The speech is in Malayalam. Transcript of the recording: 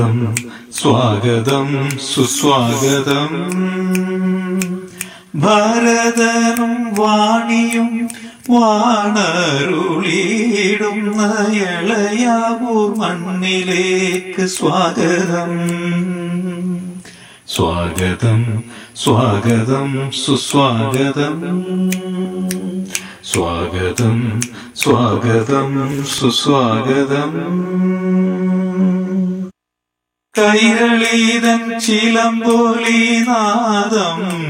സ്വാഗതം സുസ്വാഗതം ഭരതനും വാണിയും വാണരുളിയിടുന്ന ഇളയാവൂർ മണ്ണിലേക്ക് സ്വാഗതം സ്വാഗതം സ്വാഗതം സുസ്വാഗതം സ്വാഗതം സ്വാഗതം സുസ്വാഗതം കൈരളീതൻ ചിലമ്പൊലി നാദം